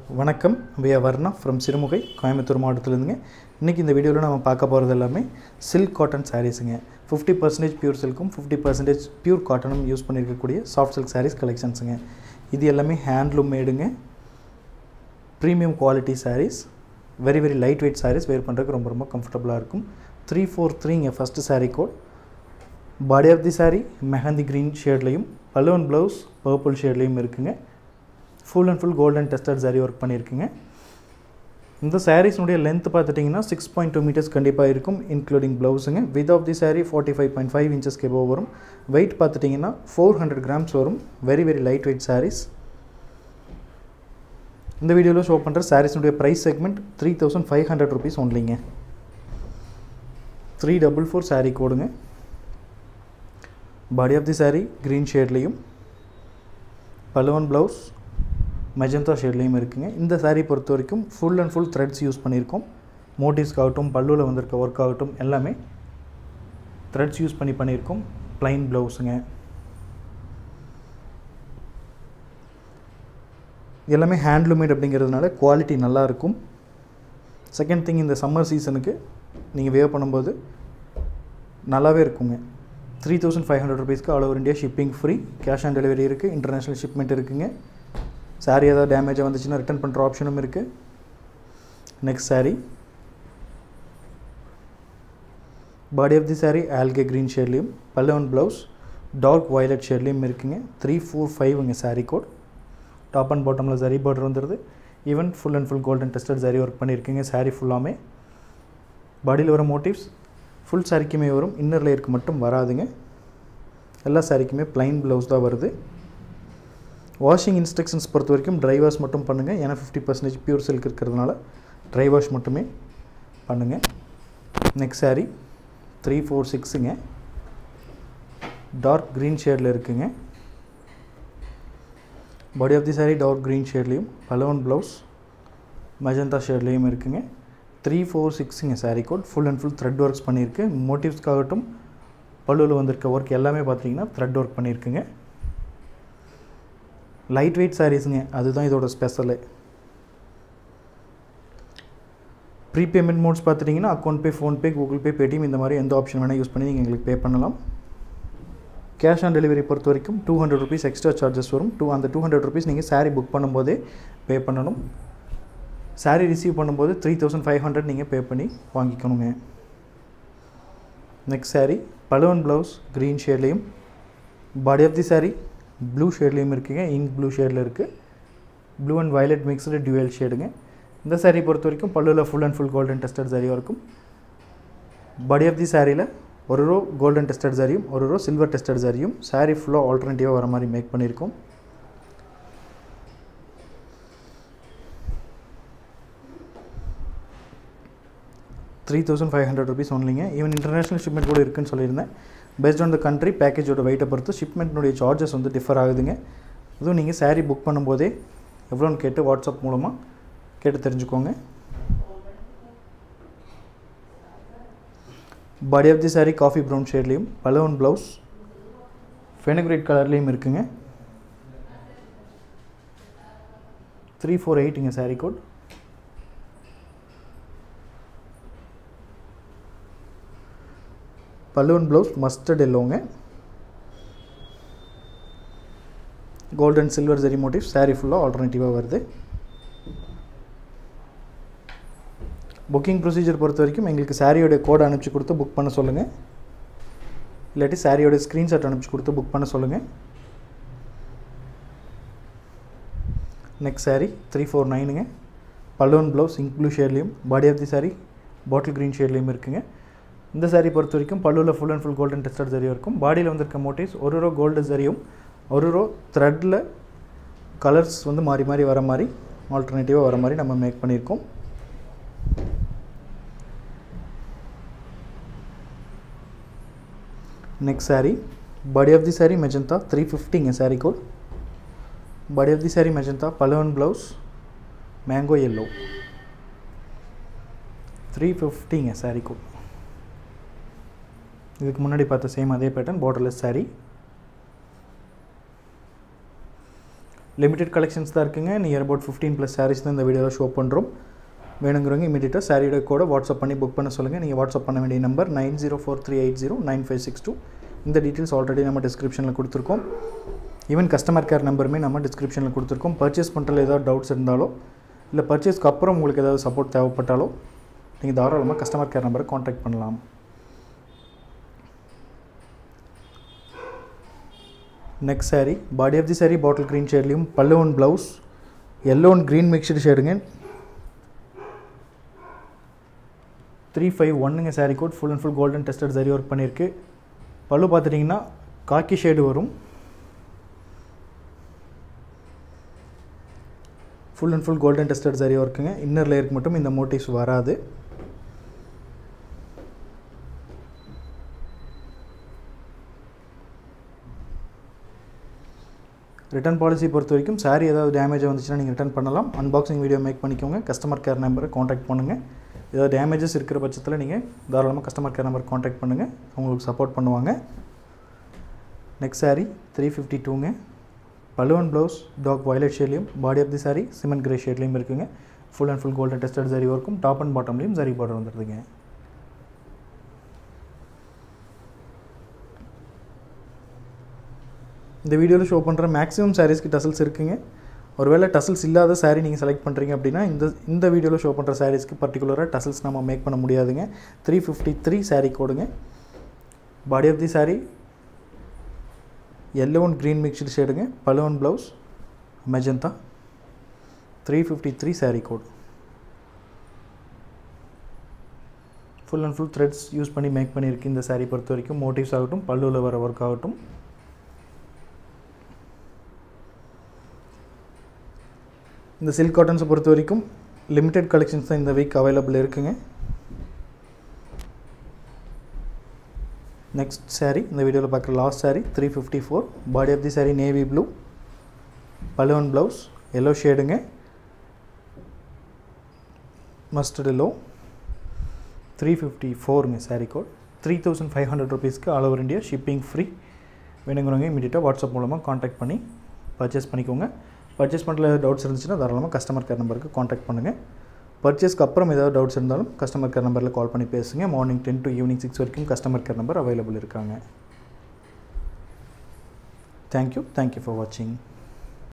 வணக்கம் we are Varna from Sirumugai Coimbatore மாவட்டத்திலேருந்துங்க இன்றைக்கி இந்த வீடியோவில் நம்ம பார்க்க போகிறது எல்லாமே சில்க் காட்டன் சாரீஸுங்க ஃபிஃப்டி பர்சன்டேஜ் பியூர் சில்க்கும் ஃபிஃப்டி பர்சன்டேஜ் பியூர் காட்டனும் யூஸ் பண்ணியிருக்கக்கூடிய சாஃப்ட் சில்க் சாரீஸ் கலெக்ஷன்ஸுங்க இது எல்லாமே ஹேண்ட்லூம் மேடுங்க premium quality sarees very very light weight sarees wear பண்ணுறதுக்கு ரொம்ப ரொம்ப கம்ஃபர்டபுளாக இருக்கும் த்ரீ ஃபோர் த்ரீங்க first saree code body of the saree mehndi green ஷேட்லேயும் பலூன் ப்ளவுஸ் பர்பிள் ஷேட்லேயும் இருக்குங்க full and full golden tested saree work பண்ணியிருக்குங்க இந்த சாரீஸ்னுடைய லென்த் பார்த்துட்டிங்கன்னா சிக்ஸ் பாயிண்ட் டூ மீட்டர்ஸ் கண்டிப்பாக இருக்கும் இன்க்ளூடிங் ப்ளவுஸுங்க with of the saree forty five point five இன்ச்சஸ்க்கு எபோவ் வரும் வெயிட் பார்த்துட்டிங்கன்னா ஃபோர் ஹண்ட்ரட் கிராம்ஸ் வரும் very very light weight sarees இந்த வீடியோவில் ஷோ பண்ணுற சாரீஸ்னுடைய price segment three thousand five hundred rupees ஒன்லிங்க த்ரீ டபுள் ஃபோர் சாரீ கோடுங்க body of the saree green ஷேட்லேயும் பலுவன் ப்ளவுஸ் மெஜந்தா ஷேட்லேயும் இருக்குங்க இந்த சாரீ பொறுத்த வரைக்கும் full and full threads use பண்ணியிருக்கோம் மோட்டிவ்ஸ்க்காகட்டும் பல்லுவில் வந்திருக்க ஒர்க் ஆகட்டும் எல்லாமே த்ரெட்ஸ் யூஸ் பண்ணி பண்ணியிருக்கோம் ப்ளைன் ப்ளவுஸுங்க எல்லாமே ஹேண்ட்லூமேட் அப்படிங்கிறதுனால குவாலிட்டி நல்லாயிருக்கும் செகண்ட் திங் இந்த சம்மர் சீசனுக்கு நீங்கள் வேவ் பண்ணும்போது நல்லாவே இருக்குங்க த்ரீ தௌசண்ட் ஃபைவ் ஹண்ட்ரட் ருபீஸ்க்கு all over India shipping free cash on delivery இருக்குது இன்டர்நேஷ்னல் ஷிப்மெண்ட் இருக்குங்க சாரீ ஏதாவது டேமேஜாக வந்துச்சுன்னா ரிட்டர்ன் பண்ணுற ஆப்ஷனும் இருக்குது next saree body of the saree algae green ஷேட்லேயும் பல்லவன் ப்ளவுஸ் டார்க் வயலட் ஷேட்லேயும் இருக்குங்க த்ரீ ஃபோர் ஃபைவ்ங்க சாரீ கோட் டாப் அண்ட் பாட்டமில் சரி பார்டர் வந்துடுது even full and full golden tested saree work பண்ணியிருக்கீங்க சாரீ ஃபுல்லாமே பாடியில் வர மோட்டிவ்ஸ் ஃபுல் சாரிக்குமே வரும் இன்னர் லேயருக்கு மட்டும் வராதுங்க எல்லா சாரிக்குமே ப்ளைன் ப்ளவுஸ் தான் வருது வாஷிங் இன்ஸ்ட்ரக்ஷன்ஸ் பொறுத்த வரைக்கும் ட்ரை வாஷ் மட்டும் பண்ணுங்கள் ஏன்னா ஃபிஃப்டி பர்சன்டேஜ் பியூர் சில்க் இருக்கிறதுனால ட்ரை வாஷ் மட்டுமே பண்ணுங்கள் நெக்ஸ்ட் சாரீ த்ரீ ஃபோர் சிக்ஸுங்க டார்க் க்ரீன் ஷேடில் இருக்குங்க body of the saree dark green ஷேட்லேயும் பலவன் ப்ளவுஸ் மெஜந்தா ஷேட்லேயும் இருக்குங்க த்ரீ ஃபோர் சிக்ஸுங்க saree code full and full thread works பண்ணியிருக்கு மோட்டிவ்ஸ்க்காகட்டும் பல்லுவில் வந்திருக்க ஒர்க் எல்லாமே பார்த்தீங்கன்னா த்ரெட் ஒர்க் பண்ணியிருக்குங்க லைட் வெயிட் சாரீஸுங்க அதுதான் இதோட ஸ்பெஷலு ப்ரீ பேமெண்ட் மோட்ஸ் பார்த்துட்டிங்கன்னா account pay PhonePe Google pay Paytm இந்த மாதிரி எந்த ஆப்ஷன் வேணால் யூஸ் பண்ணி நீங்கள் எங்களுக்கு பே பண்ணலாம் கேஷ் ஆன் டெலிவரி பொறுத்த வரைக்கும் two hundred rupees extra charges வரும் டூ அந்த டூ ஹண்ட்ரட் ருபீஸ் நீங்கள் சாரீ புக் பண்ணும்போதே பே பண்ணணும் சாரீ ரிசீவ் பண்ணும்போது த்ரீ தௌசண்ட் ஃபைவ் ஹண்ட்ரட் நீங்கள் பே பண்ணி வாங்கிக்கணுங்க நெக்ஸ்ட் சாரீ பலவன் ப்ளவுஸ் க்ரீன் ஷேட்லேயும் body of the saree blue ஷேட்லேயும் இருக்குங்க இங்க் ப்ளூ ஷேடில் இருக்குது blue and violet mixed dual ஷேடுங்க இந்த சாரீ பொறுத்த வரைக்கும் பல்லுவில் ஃபுல் அண்ட் ஃபுல் கோல்டன் டெஸ்டட் சாரியாக இருக்கும் பாடி ஆஃப் தி சாரியில் ஒரு ரோ கோல்டன் டெஸ்டட் சாரியும் ஒரு ரோ சில்வர் டெஸ்டட் சாரியும் சாரீ ஃபுல்லாக ஆல்டர்னேட்டிவாக வர மாதிரி மேக் பண்ணியிருக்கோம் three thousand five hundred rupees ஒன்லிங்க ஈவன் இன்டர்நேஷ்னல் ஷிப்மெண்ட் கூட இருக்குன்னு சொல்லியிருந்தேன் பேஸ்ட் ஆன் த கண்ட்ரி பேக்கேஜோட வெயிட்டை பொறுத்து ஷிப்மெண்ட்னுடைய சார்ஜஸ் வந்து டிஃபர் ஆகுதுங்க இதுவும் நீங்கள் சாரீ புக் பண்ணும்போதே எவ்வளோன்னு கேட்டு வாட்ஸ்அப் மூலமாக கேட்டு தெரிஞ்சுக்கோங்க body of the saree coffee brown ஷேட்லேயும் பலவன் ப்ளவுஸ் ஃபெனக்ரேட் கலர்லேயும் இருக்குங்க த்ரீ ஃபோர் எயிட்டுங்க சாரீ கோட் பல்லுவன் ப்ளவுஸ் மஸ்டர்ட் எல்லோங்க golden silver zari motive saree ஃபுல்லாக ஆல்டர்னேட்டிவாக வருது புக்கிங் ப்ரொசீஜர் பொறுத்த வரைக்கும் எங்களுக்கு சாரியோடைய கோடை அனுப்பிச்சி கொடுத்து புக் பண்ண சொல்லுங்கள் இல்லாட்டி சாரியோட ஸ்க்ரீன்ஷாட் அனுப்பிச்சி கொடுத்து புக் பண்ண சொல்லுங்கள் நெக்ஸ்ட் சாரீ த்ரீ ஃபோர் நைனுங்க பல்லுவன் ப்ளவுஸ் இங்க் ப்ளூ ஷேட்லேயும் body of the saree bottle green ஷேட்லேயும் இருக்குங்க இந்த சாரீ பொறுத்த வரைக்கும் பல்லுவில் ஃபுல் அண்ட் ஃபுல் கோல்டன் டெஸ்டட் சரியாக இருக்கும் பாடியில் வந்திருக்க மோட்டிவ்ஸ் ஒரு ரோ கோல்டு சரியும் ஒரு ரோ த்ரெட்டில் கலர்ஸ் வந்து மாறி மாறி வர மாதிரி ஆல்டர்னேட்டிவாக வர மாதிரி நம்ம மேக் பண்ணியிருக்கோம் next saree body of the saree magenta three ஃபிஃப்டிங்க saree code body of the saree magenta பலவன் ப்ளவுஸ் மேங்கோ எல்லோ த்ரீ ஃபிஃப்டிங்க சாரீ கோட் இதுக்கு முன்னாடி பார்த்த சேம் அதே pattern borderless saree limited collections தான் இருக்குங்க near about fifteen plus sarees தான் இந்த வீடியோவில் ஷோ பண்ணுறோம் வேணுங்கிறவங்க இமீடியட்டாக சாரியோட கூட வாட்ஸ்அப் பண்ணி புக் பண்ண சொல்லுங்கள் நீங்கள் வாட்ஸ்அப் பண்ண வேண்டிய number nine zero four three eight zero nine five six two இந்த டீட்டெயில்ஸ் ஆல்ரெடி நம்ம டிஸ்கிரிப்ஷனில் கொடுத்துருக்கோம் ஈவன் கஸ்டமர் கேர் நம்பருமே நம்ம டிஸ்கிரிப்ஷனில் கொடுத்துருக்கோம் பர்ச்சேஸ் பண்ணுறதுல ஏதாவது டவுட்ஸ் இருந்தாலோ இல்லை பர்ச்சேஸ்க்கு அப்புறம் உங்களுக்கு ஏதாவது சப்போர்ட் தேவைப்பட்டாலோ நீங்கள் தாராளமாக கஸ்டமர் கேர் நம்பரை காண்டாக்ட் பண்ணலாம் next saree body of the saree bottle green ஷேட்லேயும் பல்லு ஒன் blouse yellow and green mixed ஷேடுங்க த்ரீ ஃபைவ் ஒன்னுங்க saree code full and full golden tested saree work பண்ணியிருக்கு பல்லு பார்த்துட்டிங்கன்னா காக்கி ஷேடு வரும் full and full golden tested saree ஒர்க்குங்க inner லேயருக்கு மட்டும் இந்த மோட்டிவ்ஸ் வராது ரிட்டர்ன் பாலிசி பொறுத்த வரைக்கும் சாரீ ஏதாவது டேமேஜ் வந்துச்சுன்னா நீங்கள் ரிட்டர்ன் பண்ணலாம் அன்பாக்சிங் வீடியோ மேக் பண்ணிக்கோங்க கஸ்டமர் கேர் நம்பரை காண்டாக்ட் பண்ணுங்கள் ஏதாவது டேமேஜஸ் இருக்கிற பட்சத்தில் நீங்கள் தாராளமாக கஸ்டமர் கேர் நம்பர் காண்டாக்ட் பண்ணுங்கள் அவங்களுக்கு சப்போர்ட் பண்ணுவாங்க நெக்ஸ்ட் சாரீ த்ரீ ஃபிஃப்டி டூங்க பலுவன் ப்ளவுஸ் டாக் வயலட் ஷேட்லேயும் body of the saree cement grey ஷேட்லேயும் இருக்குங்க full and full golden tested saree ஒர்க்கும் டாப் அண்ட் பாட்டம்லேயும் சரி பார்டர் வந்துடுதுங்க இந்த வீடியோவில் ஷோ பண்ணுற மேக்ஸிமம் சாரீஸ்க்கு டசல்ஸ் இருக்குங்க ஒருவேளை டசல்ஸ் இல்லாத சாரீ நீங்கள் செலக்ட் பண்ணுறீங்க அப்படின்னா இந்த இந்த வீடியோவில் ஷோ பண்ணுற சாரீஸ்க்கு பர்டிகுலராக டசல்ஸ் நம்ம மேக் பண்ண முடியாதுங்க த்ரீ ஃபிஃப்டி த்ரீ சாரீ கோடுங்க body of the saree yellow and green mixed ஷேடுங்க பலுவன் blouse magenta three fifty three saree code full and full threads use பண்ணி மேக் பண்ணியிருக்கு இந்த சாரீ பொறுத்த வரைக்கும் மோட்டிவ்ஸ் ஆகட்டும் பல்லுவில் வர ஒர்க் ஆகட்டும் இந்த சில்க் காட்டன்ஸை பொறுத்த வரைக்கும் லிமிடெட் கலெக்ஷன்ஸ் தான் இந்த வீக் அவைலபிள் இருக்குங்க நெக்ஸ்ட் saree இந்த வீடியோவில் பார்க்குற last saree three fifty four body of the saree navy blue பலுவன் ப்ளவுஸ் எல்லோ ஷேடுங்க மஸ்டர்ட் எல்லோ த்ரீ ஃபிஃப்டி ஃபோருங்க saree code three thousand five hundred ருபீஸ்க்கு all over India shipping free வேணுங்கிறவங்க இமீடியட்டாக வாட்ஸ்அப் மூலமாக காண்டாக்ட் பண்ணி பர்ச்சேஸ் பண்ணிக்கோங்க purchase பண்ணுறதுல டவுட்ஸ் இருந்துச்சுன்னா தாராளமாக கஸ்டமர் கேர் நம்பருக்கு காண்டாக்ட் பண்ணுங்கள் பர்ச்சேஸ்க்கு அப்புறம் ஏதாவது டவுட்ஸ் இருந்தாலும் கஸ்டமர் கேர் நம்பரில் கால் பண்ணி பேசுங்க morning ten to evening six வரைக்கும் கஸ்டமர் கேர் நம்பர் அவைலபிள் இருக்காங்க தேங்க்யூ தேங்க்யூ ஃபார் வாட்சிங்